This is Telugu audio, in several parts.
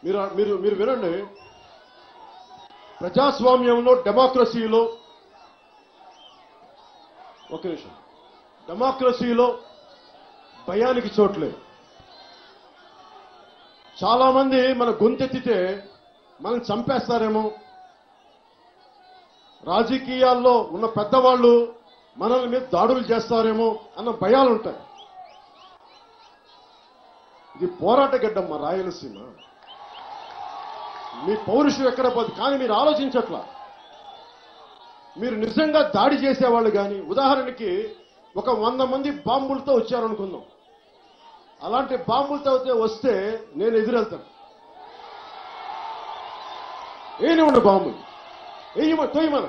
మీరు మీరు మీరు వినండి ప్రజాస్వామ్యంలో డెమోక్రసీలో ఒక నిమిషం డెమోక్రసీలో భయానికి చోట్లేదు చాలా మంది మన గొంతెత్తితే మనం చంపేస్తారేమో రాజకీయాల్లో ఉన్న పెద్దవాళ్ళు మనల్ని మీద దాడులు చేస్తారేమో అన్న భయాలు ఉంటాయి ఇది పోరాట గడ్డమ్మ రాయలసీమ మీ పౌరుషం ఎక్కడ పోదు కానీ మీరు ఆలోచించట్లా మీరు నిజంగా దాడి చేసేవాళ్ళు కానీ ఉదాహరణకి ఒక వంద మంది బాంబులతో వచ్చారనుకుందాం అలాంటి బాంబులతో అయితే వస్తే నేను ఎదురెళ్తాను ఏనివ్వండి బాంబులు వేయమ తొయ్యమన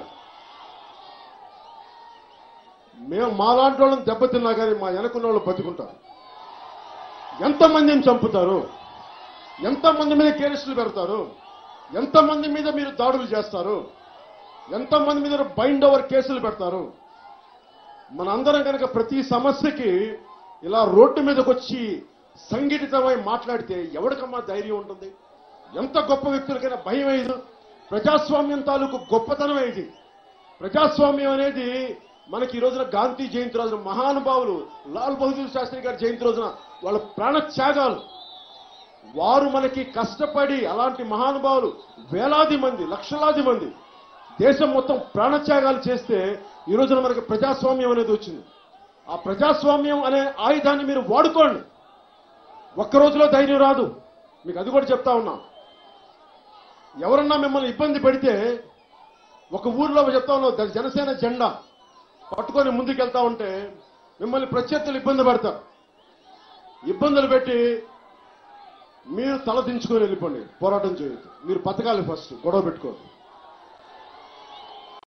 మేము మాలాంటి వాళ్ళని దెబ్బతిన్నా కానీ మా వెనకున్న వాళ్ళు బతుకుంటారు ఎంతమందిని చంపుతారు ఎంతమంది మీద కేసులు పెడతారు ఎంతమంది మీద మీరు దాడులు చేస్తారు ఎంతమంది మీద బైండ్ ఓవర్ కేసులు పెడతారు మనందరం కనుక ప్రతి సమస్యకి ఇలా రోడ్డు మీదకి వచ్చి సంఘటితమై మాట్లాడితే ఎవరికమ్మా ధైర్యం ఉంటుంది ఎంత గొప్ప వ్యక్తులకైనా భయం వేయదు ప్రజాస్వామ్యం తాలూకు గొప్పతనం ఇది ప్రజాస్వామ్యం అనేది మనకి ఈ రోజున గాంధీ జయంతి రోజున మహానుభావులు లాల్ బహదూర్ శాస్త్రి గారి జయంతి రోజున వాళ్ళ ప్రాణత్యాగాలు వారు మనకి కష్టపడి అలాంటి మహానుభావులు వేలాది మంది లక్షలాది మంది దేశం మొత్తం ప్రాణత్యాగాలు చేస్తే ఈ రోజున మనకి ప్రజాస్వామ్యం అనేది వచ్చింది ఆ ప్రజాస్వామ్యం అనే ఆయుధాన్ని మీరు వాడుకోండి ఒక్క రోజులో ధైర్యం రాదు మీకు అది కూడా చెప్తా ఉన్నా ఎవరన్నా మిమ్మల్ని ఇబ్బంది పెడితే ఒక ఊర్లో చెప్తా ఉన్నావు ద- జనసేన జెండా పట్టుకొని ముందుకెళ్తా ఉంటే మిమ్మల్ని ప్రత్యర్థులు ఇబ్బంది పెడతారు ఇబ్బందులు పెట్టి మీరు తల దించుకొని వెళ్ళిపోండి పోరాటం చేయొద్దు మీరు బతకాలి ఫస్ట్ గొడవ పెట్టుకోవద్దు